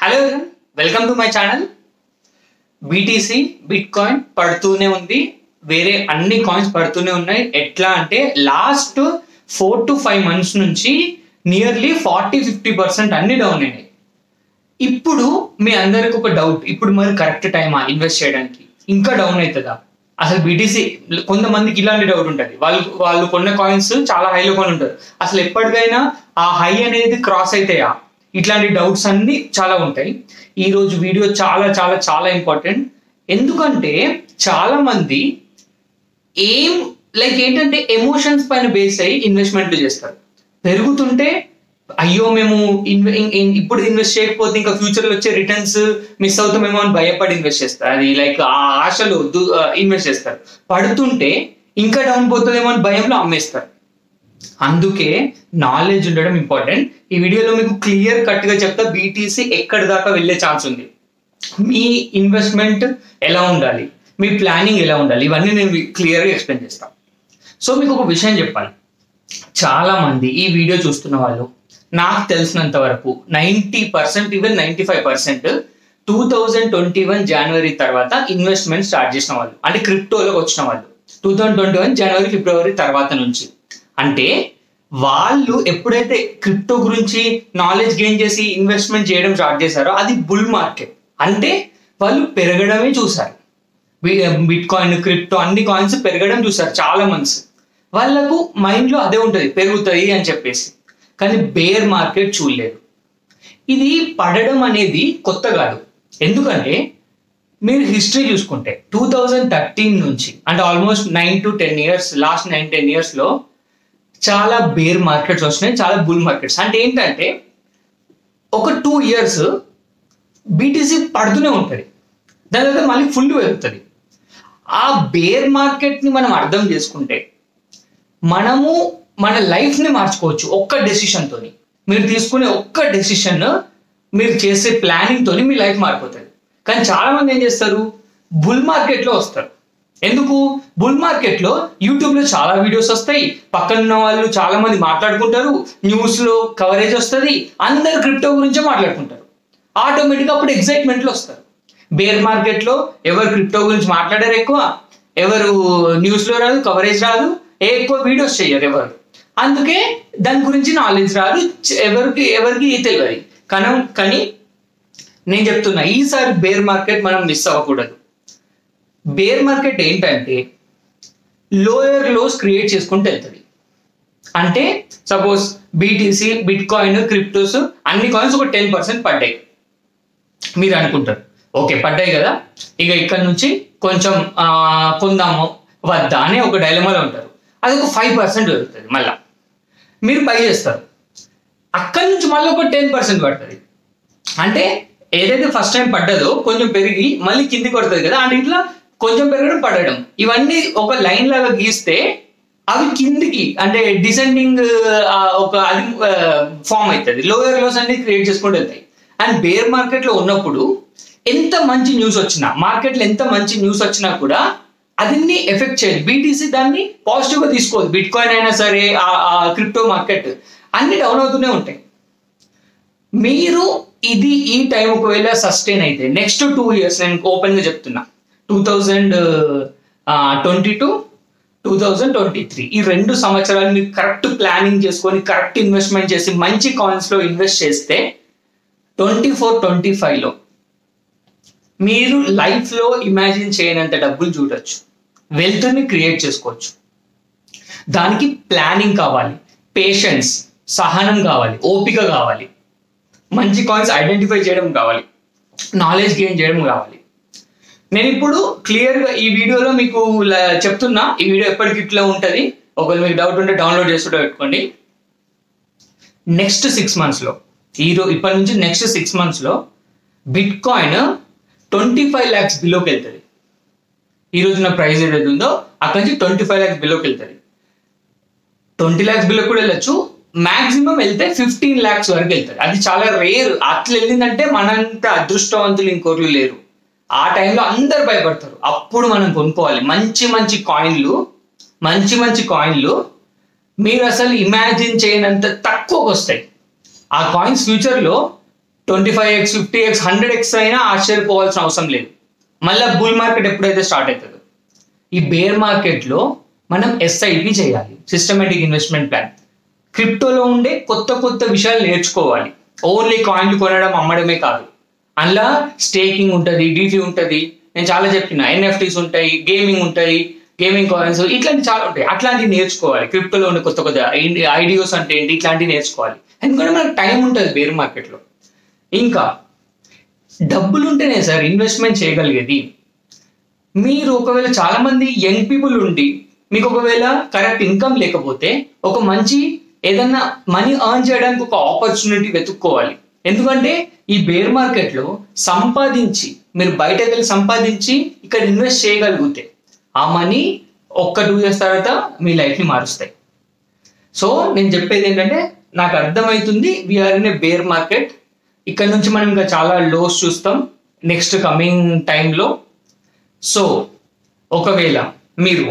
hello welcome to my channel BTC bitcoin పడుతూనే ఉంది వేరే అన్ని కాయిన్స్ పడుతూనే ఉన్నాయి ఎట్లా అంటే last four to five months నుంచి నియర్లీ ఫార్టీ ఫిఫ్టీ పర్సెంట్ అన్ని డౌన్ అయినాయి ఇప్పుడు మీ అందరికి ఒక డౌట్ ఇప్పుడు మరి కరెక్ట్ టైమా ఇన్వెస్ట్ చేయడానికి ఇంకా డౌన్ అవుతుందా అసలు బీటీసీ కొంతమందికి ఇలాంటి డౌట్ ఉంటుంది వాళ్ళు వాళ్ళు కొన్న కాయిన్స్ చాలా హైలో కొని ఉంటారు అసలు ఎప్పటికైనా ఆ హై అనేది క్రాస్ అవుతాయా ఇట్లాంటి డౌట్స్ అన్ని చాలా ఉంటాయి ఈ రోజు వీడియో చాలా చాలా చాలా ఇంపార్టెంట్ ఎందుకంటే చాలా మంది ఏం లైక్ ఏంటంటే ఎమోషన్స్ పైన బేస్ అయ్యి ఇన్వెస్ట్మెంట్లు చేస్తారు పెరుగుతుంటే అయ్యో మేము ఇన్వె ఇన్- ఇన్- ఇప్పుడు ఇన్వెస్ట్ చేయకపోతే ఇంకా ఫ్యూచర్ లో వచ్చే రిటర్న్స్ మిస్ అవుతామేమో అని భయపడి ఇన్వెస్ట్ చేస్తారు అది లైక్ ఆ ఆశలు ఇన్వెస్ట్ చేస్తారు పడుతుంటే ఇంకా డౌన్ పోతుందేమో అని భయంలో అమ్మేస్తారు అందుకే నాలెడ్జ్ ఉండడం ఇంపార్టెంట్ ఈ వీడియోలో మీకు క్లియర్ కట్ గా చెప్తా బీటీసీ ఎక్కడి దాకా వెళ్ళే ఛాన్స్ ఉంది మీ ఇన్వెస్ట్మెంట్ ఎలా ఉండాలి మీ ప్లానింగ్ ఎలా ఉండాలి ఇవన్నీ నేను క్లియర్గా ఎక్స్ప్లెయిన్ చేస్తాను సో మీకు ఒక విషయం చెప్పాలి చాలా మంది ఈ వీడియో చూస్తున్న వాళ్ళు నాకు తెలిసినంత వరకు ninety percent even ninety five percent two thousand twenty one జనవరి తర్వాత ఇన్వెస్ట్మెంట్ స్టార్ట్ చేసిన వాళ్ళు అంటే క్రిప్టోలోకి వచ్చిన వాళ్ళు టూ థౌజండ్ ట్వంటీ వన్ జనవరి ఫిబ్రవరి తర్వాత నుంచి అంటే వాళ్ళు ఎప్పుడైతే క్రిప్టో గురించి నాలెడ్జ్ గెయిన్ చేసి ఇన్వెస్ట్మెంట్ చేయడం స్టార్ట్ చేశారో అది బుల్ మార్కెట్ అంటే వాళ్ళు పెరగడమే చూసారు బిట్ కాయిన్ క్రిప్టో అన్ని కాయిన్స్ పెరగడం చూసారు చాలా మంత్స్ వాళ్ళకు మైండ్ లో అదే ఉంటుంది పెరుగుతాయి అని చెప్పేసి కానీ బేర్ మార్కెట్ చూడలేదు ఇది పడడం అనేది కొత్త కాదు ఎందుకంటే మీరు హిస్టరీ చూసుకుంటే టూ థౌజండ్ థర్టీన్ నుంచి అంటే almost nine to ten years last nine ten years లో చాలా బేర్ మార్కెట్స్ వస్తున్నాయి చాలా బుల్ మార్కెట్స్ అంటే ఏంటంటే ఒక టూ ఇయర్స్ బీటీసీ పడుతూనే ఉంటుంది దాని తర్వాత మళ్ళీ ఫుల్ పెరుగుతుంది ఆ బేర్ మార్కెట్ ని మనం అర్థం చేసుకుంటే మనము మన లైఫ్ ని మార్చుకోవచ్చు ఒక్క డెసిషన్ తోని మీరు తీసుకునే ఒక్క డెసిషన్ మీరు చేసే ప్లానింగ్ తోని మీ లైఫ్ మారిపోతుంది కానీ చాలా మంది ఏం చేస్తారు బుల్ మార్కెట్ లో వస్తారు ఎందుకు బుల్ మార్కెట్ లో యూట్యూబ్ లో చాలా వీడియోస్ వస్తాయి పక్కన ఉన్న వాళ్ళు చాలా మంది మాట్లాడుకుంటారు న్యూస్ లో కవరేజ్ వస్తుంది అందరు క్రిప్టో గురించే మాట్లాడుకుంటారు ఆటోమేటిక్ అప్పుడు ఎక్సైట్మెంట్ లో వస్తారు బేర్ మార్కెట్ లో ఎవరు క్రిప్టో గురించి మాట్లాడారు ఎక్కువ ఎవరు న్యూస్ లో రాదు కవరేజ్ రాదు ఏ ఎక్కువ వీడియోస్ చేయరు ఎవరు అందుకే దాని గురించి నాలెడ్జ్ రాదు చ- ఎవరికి ఎవరికి తెలియదు కానీ కానీ నేను చెప్తున్నా ఈసారి బేర్ మార్కెట్ మనం మిస్ అవ్వకూడదు బేర్ మార్కెట్ ఏంటంటే లోయర్ లోస్ క్రియేట్ చేసుకుంటూ వెళ్తుంది అంటే suppose BTC bitcoin cryptos అన్ని కాయిన్స్ ఒక టెన్ పర్సెంట్ పడ్డాయి మీరు అనుకుంటారు ఓకే పడ్డాయి కదా ఇక ఇక్కడ నుంచి కొంచెం ఆ, కొందాము వద్దా అని ఒక డైలమాలో ఉంటారు అది ఒక ఫైవ్ పర్సెంట్ దొరుకుతుంది మళ్ళా మీరు బై చేస్తారు అక్కడి నుంచి మళ్ళీ ఒక టెన్ పర్సెంట్ పడుతుంది అంటే ఏదైతే ఫస్ట్ టైం పడ్డదో కొంచెం పెరిగి మళ్ళీ కిందికి పడుతుంది కదా అంటే ఇట్లా కొంచెం పెరగడం పడడం ఇవన్నీ ఒక లైన్ లాగా గీస్తే అవి కిందికి అంటే డిసెండింగ్ ఒక అది ఫామ్ అవుతుంది లోయర్ లోస్ అన్ని క్రియేట్ చేసుకుంటూ వెళ్తాయి అండ్ బేర్ మార్కెట్ లో ఉన్నప్పుడు ఎంత మంచి న్యూస్ వచ్చినా మార్కెట్ లో ఎంత మంచి న్యూస్ వచ్చినా కూడా అదిన్ని ఎఫెక్ట్ చేయదు బీటీసీ దాన్ని పాజిటివ్ గా తీసుకోదు బిట్ కాయిన్ అయినా సరే ఆ క్రిప్టో మార్కెట్ అన్ని డౌన్ అవుతూనే ఉంటాయి మీరు ఇది ఈ టైం ఒకవేళ సస్టైన్ అయితే నెక్స్ట్ టూ ఇయర్స్ నేను ఓపెన్ గా చెప్తున్నా two thousand twenty two two thousand twenty three ఈ రెండు సంవత్సరాలు మీరు కరెక్ట్ ప్లానింగ్ చేసుకొని కరెక్ట్ ఇన్వెస్ట్మెంట్ చేసి మంచి కాయిన్స్ లో ఇన్వెస్ట్ చేస్తే ట్వంటీ ఫోర్ ట్వంటీ ఫైవ్ లో మీరు లైఫ్ లో ఇమాజిన్ చేయనంత డబ్బులు చూడొచ్చు వెల్త్ ని క్రియేట్ చేసుకోవచ్చు దానికి ప్లానింగ్ కావాలి పేషెన్స్ సహనం కావాలి ఓపిక కావాలి మంచి కాయిన్స్ ఐడెంటిఫై చేయడం కావాలి నాలెడ్జ్ గెయిన్ చేయడం కావాలి నేను ఇప్పుడు క్లియర్ గా ఈ వీడియోలో మీకు ల- చెప్తున్నా ఈ వీడియో ఎప్పటికి ఇట్లా ఉంటది ఒకవేళ మీకు డౌట్ ఉంటే డౌన్లోడ్ చేసుకుంటూ పెట్టుకోండి నెక్స్ట్ సిక్స్ మంత్స్ లో ఈ రో ఇప్పటి నుంచి నెక్స్ట్ సిక్స్ మంత్స్ లో bitcoin twenty five lakhs బిలోకి వెళ్తుంది ఈ రోజు నా ప్రైస్ ఏదైతే ఉందో అక్కడి నుంచి ట్వంటీ ఫైవ్ ల్యాక్స్ బిలోకి వెళ్తుంది ట్వంటీ ల్యాక్స్ బిలో కూడా వెళ్ళొచ్చు మాక్సిమం వెళ్తే ఫిఫ్టీన్ ల్యాక్స్ వరకు వెళ్తుంది అది చాలా రేర్ అట్లా వెళ్ళిందంటే మనంత అదృష్టవంతులు ఇంకోర్లు లేరు ఆ టైంలో అందరు భయపడతారు అప్పుడు మనం కొనుక్కోవాలి మంచి మంచి కాయిన్లు మంచి మంచి కాయిన్లు మీరు అసలు ఇమాజిన్ చేయనంత తక్కువకి వస్తాయి ఆ కాయిన్స్ ఫ్యూచర్లో twenty five x fifty x hundred x అయినా ఆశ్చర్యపోవాల్సిన అవసరం లేదు మళ్ళీ బుల్ మార్కెట్ ఎప్పుడైతే స్టార్ట్ అవుతుందో ఈ బేర్ మార్కెట్లో మనం ఎస్ఐపి చేయాలి సిస్టమేటిక్ ఇన్వెస్ట్మెంట్ ప్లాన్ క్రిప్టోలో ఉండే కొత్త కొత్త విషయాలు నేర్చుకోవాలి ఓన్లీ కాయిన్లు కొనడం అమ్మడమే కాదు అందులో స్టేకింగ్ ఉంటుంది డీటీ ఉంటుంది నేను చాలా చెప్పిన ఎన్ఎఫ్టీస్ ఉంటాయి గేమింగ్ ఉంటాయి గేమింగ్ కాయిన్స్ ఇట్లాంటి చాలా ఉంటాయి అట్లాంటివి నేర్చుకోవాలి క్రిప్టోలో ఉండే కొత్త కొత్త ఐడియోస్ అంటే ఏంటి ఇట్లాంటివి నేర్చుకోవాలి ఎందుకంటే మనకు టైం ఉంటుంది బేర్ మార్కెట్లో ఇంకా డబ్బులు ఉంటేనే సార్ ఇన్వెస్ట్మెంట్ చేయగలిగేది మీరు ఒకవేళ చాలా మంది యంగ్ పీపుల్ ఉండి మీకు ఒకవేళ కరెక్ట్ ఇన్కమ్ లేకపోతే ఒక మంచి ఏదన్నా మనీ ఎర్న్ చేయడానికి ఒక ఆపర్చునిటీ వెతుక్కోవాలి ఎందుకంటే ఈ బేర్ మార్కెట్లో సంపాదించి మీరు బయటకు వెళ్ళి సంపాదించి ఇక్కడ ఇన్వెస్ట్ చేయగలిగితే ఆ మనీ ఒక్క టూ ఇయర్స్ తర్వాత మీ లైఫ్ని మారుస్తాయి సో నేను చెప్పేది ఏంటంటే నాకు అర్థమవుతుంది we're in a bear market ఇక్కడ నుంచి మనం ఇంకా చాలా లోస్ చూస్తాం నెక్స్ట్ కమింగ్ టైంలో సో ఒకవేళ మీరు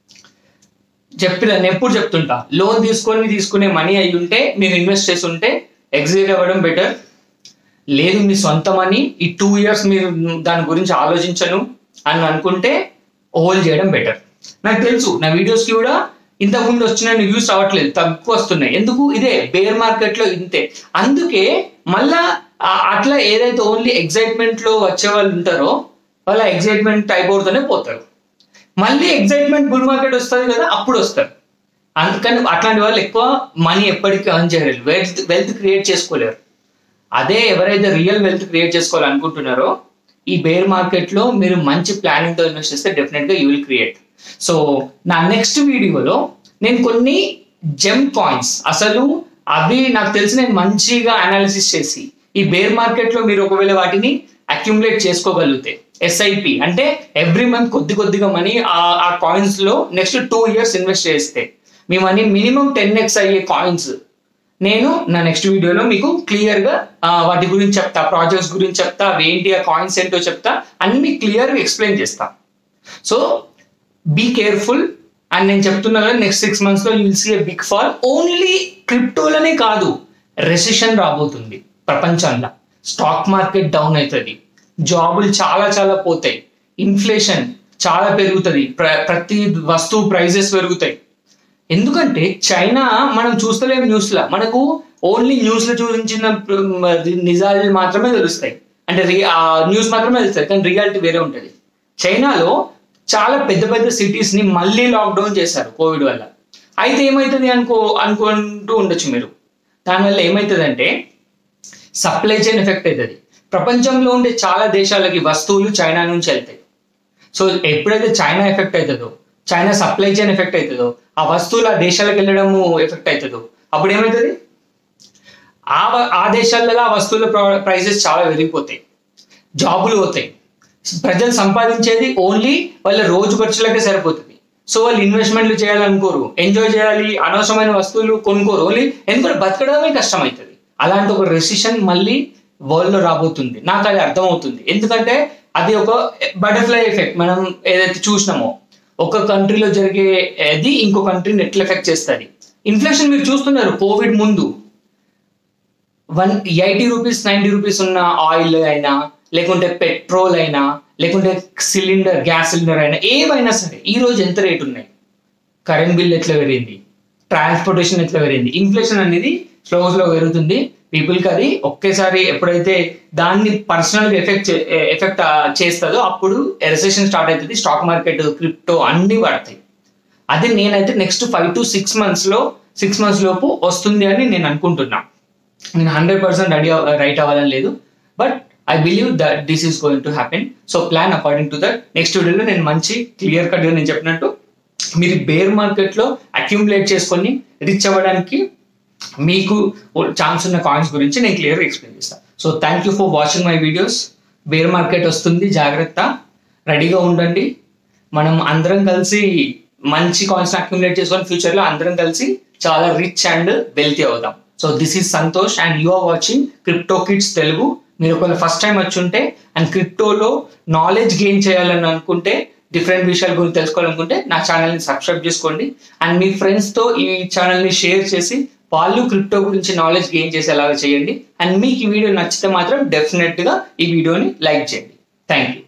చెప్పిన నేను ఎప్పుడు చెప్తుంటా లోన్ తీసుకొని తీసుకునే మనీ అయి ఉంటే మీరు ఇన్వెస్ట్ చేసి ఉంటే ఎగ్జిట్ అవ్వడం బెటర్ లేదు మీ సొంత మనీ ఈ టూ ఇయర్స్ మీరు దాని గురించి ఆలోచించను అని అనుకుంటే హోల్డ్ చేయడం బెటర్ నాకు తెలుసు నా వీడియోస్కి కూడా ఇంతకుముందు వచ్చిన వ్యూస్ అవ్వట్లేదు తక్కువ వస్తున్నాయి ఎందుకు ఇదే బేర్ మార్కెట్లో ఇంతే అందుకే మళ్ళా ఆ- అట్లా ఏదైతే ఓన్లీ ఎగ్జైట్మెంట్లో వచ్చే వాళ్ళు ఉంటారో వాళ్ళ ఎగ్జైట్మెంట్ అయిపోతూనే పోతారు మళ్ళీ ఎగ్జైట్మెంట్ బుల్ మార్కెట్ వస్తుంది కదా అప్పుడు వస్తారు అందుకని అట్లాంటి వాళ్ళు ఎక్కువ మనీ ఎప్పటికీ అర్న్ చేయలేరు వెల్త్ వెల్త్ క్రియేట్ చేసుకోలేరు అదే ఎవరైతే రియల్ వెల్త్ క్రియేట్ చేసుకోవాలనుకుంటున్నారో ఈ బేర్ మార్కెట్లో మీరు మంచి ప్లానింగ్తో ఇన్వెస్ట్ చేస్తే డెఫినెట్గా యూ విల్ క్రియేట్ సో నా నెక్స్ట్ వీడియోలో నేను కొన్ని జెమ్ కాయిన్స్ అసలు అవి నాకు తెలిసి నేను మంచిగా అనాలిసిస్ చేసి ఈ బేర్ మార్కెట్లో మీరు ఒకవేళ వాటిని అక్యుములేట్ చేసుకోగలిగితే ఎస్ఐపి అంటే ఎవ్రీ మంత్ కొద్ది కొద్దిగా మనీ ఆ కాయిన్స్ లో నెక్స్ట్ టూ ఇయర్స్ ఇన్వెస్ట్ చేస్తే మీ మనీ మినిమం టెన్ ఎక్స్ అయ్యే కాయిన్స్ నేను నా నెక్స్ట్ వీడియోలో మీకు క్లియర్ గా ఆ, వాటి గురించి చెప్తా ప్రాజెక్ట్స్ గురించి చెప్తా అవి ఏంటి ఆ కాయిన్స్ ఏంటో చెప్తా అన్ని క్లియర్ గా ఎక్స్ప్లెయిన్ చేస్తా సో బీ కేర్ఫుల్ అండ్ నేను చెప్తున్నా కదా నెక్స్ట్ సిక్స్ మంత్స్ లో you'll see a big fall only క్రిప్టోలనే కాదు రెసిషన్ రాబోతుంది ప్రపంచంలో స్టాక్ మార్కెట్ డౌన్ అవుతుంది జాబులు చాలా చాలా పోతాయి ఇన్ఫ్లేషన్ చాలా పెరుగుతుంది ప్ర- ప్రతి వస్తువు ప్రైజెస్ పెరుగుతాయి ఎందుకంటే చైనా మనం చూస్తలేం న్యూస్ లా మనకు ఓన్లీ న్యూస్ లో చూపించిన మ్, నిజాలు మాత్రమే తెలుస్తాయి అంటే రి- ఆ న్యూస్ మాత్రమే తెలుస్తాయి కానీ రియాలిటీ వేరే ఉంటుంది చైనాలో చాలా పెద్ద పెద్ద సిటీస్ ని మళ్ళీ లాక్డౌన్ చేశారు కోవిడ్ వల్ల అయితే ఏమవుతుంది అనుకో అనుకుంటూ ఉండొచ్చు మీరు దానివల్ల ఏమవుతుందంటే సప్లై చైన్ ఎఫెక్ట్ అవుతుంది ప్రపంచంలో ఉండే చాలా దేశాలకి వస్తువులు చైనా నుంచి వెళ్తాయి సో ఎప్పుడైతే చైనా ఎఫెక్ట్ అవుతుందో చైనా సప్లై చైన్ ఎఫెక్ట్ అవుతుందో ఆ వస్తువులు ఆ దేశాలకు వెళ్ళడము ఎఫెక్ట్ అవుతుందో అప్పుడు ఏమవుతుంది ఆ వ- ఆ దేశాలలో ఆ వస్తువుల ప్రైసెస్ చాలా పెరిగిపోతాయి జాబులు పోతాయి ప్రజలు సంపాదించేది ఓన్లీ వాళ్ళ రోజు ఖర్చులకే సరిపోతుంది సో వాళ్ళు ఇన్వెస్ట్మెంట్లు చేయాలనుకోరు ఎంజాయ్ చేయాలి అనవసరమైన వస్తువులు కొనుక్కోరు ఓన్లీ ఎందుకంటే బతకడమే కష్టం అవుతుంది అలాంటి ఒక రెసిషన్ మళ్ళీ వరల్డ్ లో రాబోతుంది నాకు అది అర్థమవుతుంది ఎందుకంటే అది ఒక బటర్ఫ్లై ఎఫెక్ట్ మనం ఏదైతే చూసినామో ఒక కంట్రీలో జరిగే అది ఇంకో కంట్రీని ఎట్లా ఎఫెక్ట్ చేస్తుంది ఇన్ఫ్లేషన్ మీరు చూస్తున్నారు కోవిడ్ ముందు one eighty rupees ninety rupees ఉన్న ఆయిల్ అయినా లేకుంటే పెట్రోల్ అయినా లేకుంటే సిలిండర్ గ్యాస్ సిలిండర్ అయినా ఏవైనా సరే ఈ రోజు ఎంత రేట్ ఉన్నాయి కరెంట్ బిల్ ఎట్లా పెరిగింది ట్రాన్స్పోర్టేషన్ ఎట్లా పెరిగింది ఇన్ఫ్లేషన్ అనేది స్లో స్లో పెరుగుతుంది పీపుల్కి అది ఒకేసారి ఎప్పుడైతే దాన్ని పర్సనల్ ఎఫెక్ట్ ఎఫెక్ట్ చేస్తుందో అప్పుడు రెసెషన్ స్టార్ట్ అవుతుంది స్టాక్ మార్కెట్ క్రిప్టో అన్ని పడతాయి అది నేనైతే next five to six months లో సిక్స్ మంత్స్ లోపు వస్తుంది అని నేను అనుకుంటున్నా నేను హండ్రెడ్ పర్సెంట్ రెడీ రైట్ అవ్వాలని లేదు but I believe that this is going to happen so plan according to that next వీడియోలో నేను మంచి క్లియర్ కట్గా నేను చెప్పినట్టు మీరు బేర్ మార్కెట్లో అక్యుములేట్ చేసుకొని రిచ్ అవ్వడానికి మీకు ఛాన్స్ ఉన్న కాయిన్స్ గురించి నేను క్లియర్గా ఎక్స్ప్లెయిన్ చేస్తాను so thank you for watching my videos bear market వస్తుంది జాగ్రత్త రెడీగా ఉండండి మనం అందరం కలిసి మంచి కాయిన్స్ అక్యుములేట్ చేసుకొని ఫ్యూచర్లో అందరం కలిసి చాలా రిచ్ అండ్ వెల్తీ అవుదాం so this is Santosh and you are watching Crypto Kids Telugu మీరు ఒకవేళ ఫస్ట్ టైం వచ్చి ఉంటే అండ్ క్రిప్టోలో నాలెడ్జ్ గెయిన్ చేయాలని అనుకుంటే డిఫరెంట్ విషయాల గురించి తెలుసుకోవాలనుకుంటే నా ఛానల్ని సబ్స్క్రైబ్ చేసుకోండి అండ్ మీ ఫ్రెండ్స్తో ఈ ఛానల్ని షేర్ చేసి వాళ్ళు క్రిప్టో గురించి నాలెడ్జ్ గెయిన్ చేసేలాగా చేయండి అండ్ మీకు ఈ వీడియో నచ్చితే మాత్రం డెఫినెట్గా ఈ వీడియోని లైక్ చేయండి థ్యాంక్ యూ